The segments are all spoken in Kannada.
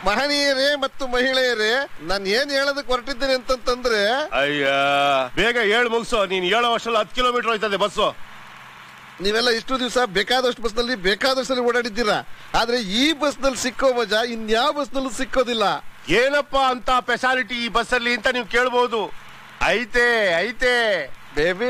ಮಹನೀಯರೇ ಮತ್ತು ಮಹಿಳೆಯರೇ ನಾನು ಏನ್ ಹೇಳೋದಕ್ಕೆ ಹೊರಟಿದ್ದೀನಿ ಅಂತಂತಂದ್ರೆ ಅಯ್ಯ ಬೇಗ ಏಳು ಮುಗಿಸು ನೀನ್ ಏಳೋ ವರ್ಷದಲ್ಲಿ ಹತ್ತು ಕಿಲೋಮೀಟರ್ ಹೋಯ್ತದೆ ಬಸ್ಸು ನೀವೆಲ್ಲ ಇಷ್ಟು ದಿವಸ ಬೇಕಾದಷ್ಟು ಬಸ್ನಲ್ಲಿ ಬೇಕಾದಷ್ಟು ಓಡಾಡಿದ್ದೀರಾ ಆದ್ರೆ ಈ ಬಸ್ನಲ್ಲಿ ಸಿಕ್ಕೋ ಮಜಾ ಇನ್ಯಾವ ಬಸ್ನಲ್ಲೂ ಸಿಕ್ಕೋದಿಲ್ಲ ಏನಪ್ಪ ಅಂತ ಸ್ಪೆಷಾಲಿಟಿ ಈ ಬಸ್ಸಲ್ಲಿ ಅಂತ ನೀವು ಕೇಳ್ಬೋದು ಐತೆ ಐತೆ ಬೇಬಿ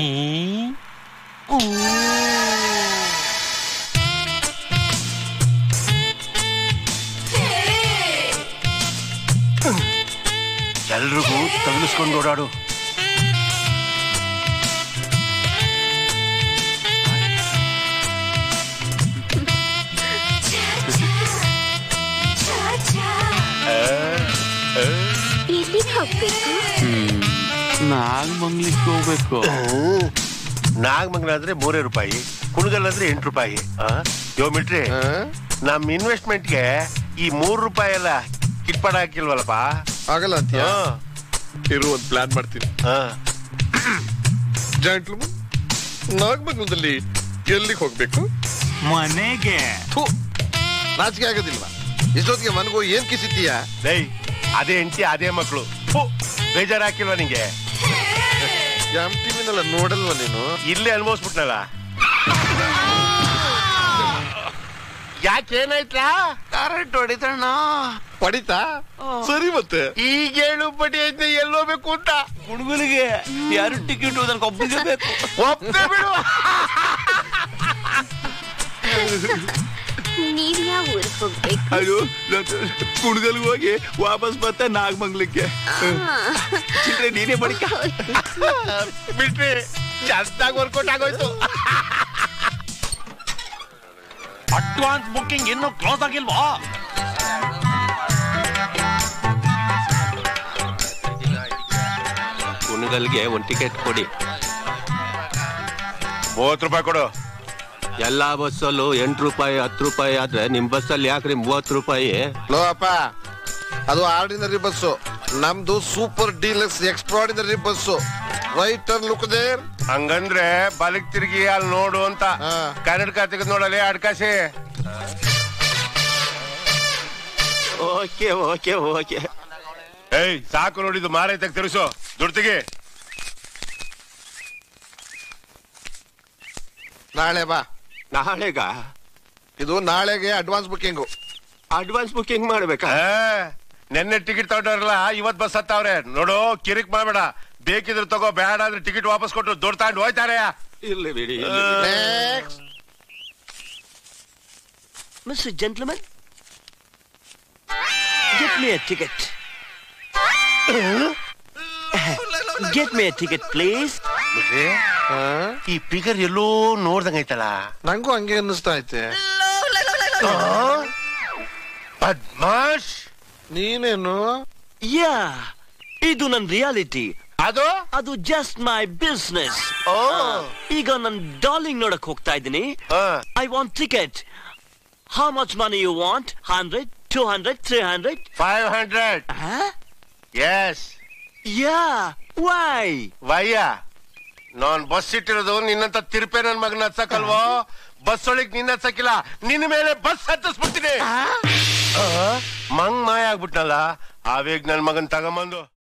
ಎಲ್ರಿಗೂ ತಗಲಿಸ್ಕೊಂಡು ಓಡಾಡು ಎಲ್ಲಿಗೆ ಹೋಗ್ಬೇಕು ನಾಗಮಂಗ್ಲಿಕ್ಕೆ ಹೋಗ್ಬೇಕು ನಾಗಮಂಗಲ ಆದ್ರೆ ಮೂರೇ ರೂಪಾಯಿ ಕುಣಗಲ್ ಅಂದ್ರೆ ಎಂಟು ರೂಪಾಯಿ ಯೋ ಮಿಟ್ರಿ ಆ? ನಮ್ ಇನ್ವೆಸ್ಟ್ಮೆಂಟ್ಗೆ ಈ ಮೂರ್ ರೂಪಾಯಿ ಎಲ್ಲ ಕಿಟ್ಪಾಡ ಹಾಕಿಲ್ವಲ್ಲಪ್ಪ ಆಗಲ್ಲ ಅಂತೀಯ ಹಾ, ಇರು ಒಂದು ಪ್ಲಾನ್ ಮಾಡ್ತೀನಿ ಹಾ. ಜಾಯಿಂಟ್ಲು ನಾಗಮಂಗಲದಲ್ಲಿ ಎಲ್ಲಿಗೆ ಹೋಗ್ಬೇಕು ಮನೆಗೆ ಥು ನಾಚಿಕೆ ಆಗೋದಿಲ್ವಾ ಇಷ್ಟೊತ್ತಿಗೆ ಮನಗೂ ಏನ್ ಕಿಸಿತೀಯ ಡೇಯ್ ಅದೇ ಹೆಂಡತಿ ಅದೇ ಮಕ್ಕಳು ಬೇಜಾರ್ ಹಾಕಿಲ್ವಾ ನಿಂಗೆ ಎಂ ಟಿವಿನೆಲ್ಲ ನೋಡಲ್ವಾ ನೀನು ಇಲ್ಲೇ ಅನ್ಭವಿಸ್ಬಿಟ್ನಲ್ಲ ಯಾಕೇನಾಯ್ತಾ ಕರೆಂಟ್ ಹೊಡಿತಣ್ಣ ಪಡಿತಾ ಸರಿ ಮತ್ತೆ ಈಗ ಹೇಳು ಬಡಿ ಐತೆ ಎಲ್ಲೋಬೇಕು ಅಂತ ಕುಣಗುಲಿಗೆ ಯಾರು ಟಿಕೆಟ್ ನನಗೆ ಒಬ್ಬನಿಗೆ ಬೇಕು ಒಪ್ತೆ ಬಿಡು ನೀವ್ ಯಾವ ಊರಿಗೆ ಹೋಗ್ಬೇಕು ಅಯ್ಯೋ ಕುಣಗಲ್ಗೆ ಹೋಗಿ ವಾಪಸ್ ಬರ್ತಾ ನಾಗಮಂಗ್ಲಕ್ಕೆ ಚಿಲ್ರೆ ನೀನೇ ಬಡಿಕ ಬಿಟ್ರಿ ಜಾಸ್ತಾಗಿ ವರ್ಕೌಟ್ ಆಗೋಯ್ತು ಅಡ್ವಾನ್ಸ್ ಬುಕ್ಕಿಂಗ್ ಇನ್ನೂ ಕ್ಲೋಸ್ ಆಗಿಲ್ವಾ ಕುಣಗಲ್ಗೆ ಒಂದು ಟಿಕೆಟ್ ಕೊಡಿ ಮೂವತ್ತು ರೂಪಾಯಿ ಕೊಡು ಎಲ್ಲಾ ಬಸ್ಸಲ್ಲೂ ಎಂಟು ರೂಪಾಯಿ ಹತ್ತು ರೂಪಾಯಿ ಆದ್ರೆ ನಿಮ್ ಬಸ್ಸಲ್ಲಿ ಯಾಕ್ರಿ ಮೂವತ್ತು ರೂಪಾಯಿ ಲೋ ಅಪ್ಪ ಅದು ಆರ್ಡಿನರಿ ಬಸ್ಸು ನಮ್ದು super deluxe extraordinary bus right turn look there ಹಂಗಂದ್ರೆ ಬಲಕ್ ತಿರುಗಿ ಅಲ್ಲಿ ನೋಡು ಅಂತ ಹಾ. ಕನ್ನಡಕ ತೆಗೆದು ನೋಡಲೇ ಅಡ್ಕಾಸಿ ಓಕೆ ಓಕೆ ಓಕೆ ಏಯ್ ಸಾಕು ನೋಡಿದ್ದು ಮಾರೈತಕ್ ತಿರ್ಸು ದುಡ್ಡು ತೆಗಿ ನಾಳೆ ಬಾ ನಾಳೆಗ ಇದು ನಾಳೆಗೆ ಅಡ್ವಾನ್ಸ್ ಬುಕ್ಕಿಂಗು ಅಡ್ವಾನ್ಸ್ ಬುಕ್ಕಿಂಗ್ ಮಾಡ್ಬೇಕಾ ಆ, ನೆನ್ನೆ ಟಿಕೆಟ್ ತಗೊಂಡವ್ರಲ್ಲ ಇವತ್ ಬಸ್ ಹತ್ತವ್ರೆ ನೋಡು ಕಿರಿಕ್ ಮಾಡ್ಬೇಡ ಬೇಕಿದ್ರೆ ತಗೋ ಬೇಡ ಅಂದ್ರೆ ಟಿಕೆಟ್ ವಾಪಸ್ ಕೊಟ್ಟು ದುಡ್ಡು ತಗೊಂಡು ಹೋಯ್ತಾರೆ ಇರ್ಲಿ ಬಿಡಿ next Mr. Gentleman, get me a ticket. get me a ticket, please. ಈ ಫಿಗರ್ ಎಲ್ಲೋ ನೋಡ್ದಂಗೈತಲ್ಲ ನಂಗೂ ಹಂಗೆ ಅನ್ನಿಸ್ತಾ ಐತೆ ಪದ್ಮಾಶ್ ನೀನೇನು Yeah, ಇದು ನನ್ ರಿಯಾಲಿಟಿ ಅದು ಅದು ಜಸ್ಟ್ ಮೈ ಬಿಸ್ನೆಸ್ ಓ ಈಗ ನನ್ ಡಾರ್ಲಿಂಗ್ ನೋಡಕ್ ಹೋಗ್ತಾ ಇದ್ದೀನಿ I want ticket how much money you want hundred two hundred three hundred five hundred yes ya why ವಯ್ಯ ನಾನ್ ಬಸ್ ಇಟ್ಟಿರೋದು ನಿನ್ನಂತ ತಿರುಪೆ ನನ್ ಮಗನ ಹಚ್ಚಕಲ್ವೋ ಬಸ್ ಒಳಗ್ ನಿನ್ನ ಹಚ್ಚಕಿಲ್ಲ ನಿನ್ನ ಮೇಲೆ ಬಸ್ ಹತ್ತಿಸ್ಬಿಡ್ತೀನಿ ಆ, ಮಂಗ್ ಮಾಯ ಆಗ್ಬಿಟ್ನಲ್ಲ ಆವೇಗ್ ನನ್ ಮಗನ್ ತಗೊಂಬಂದು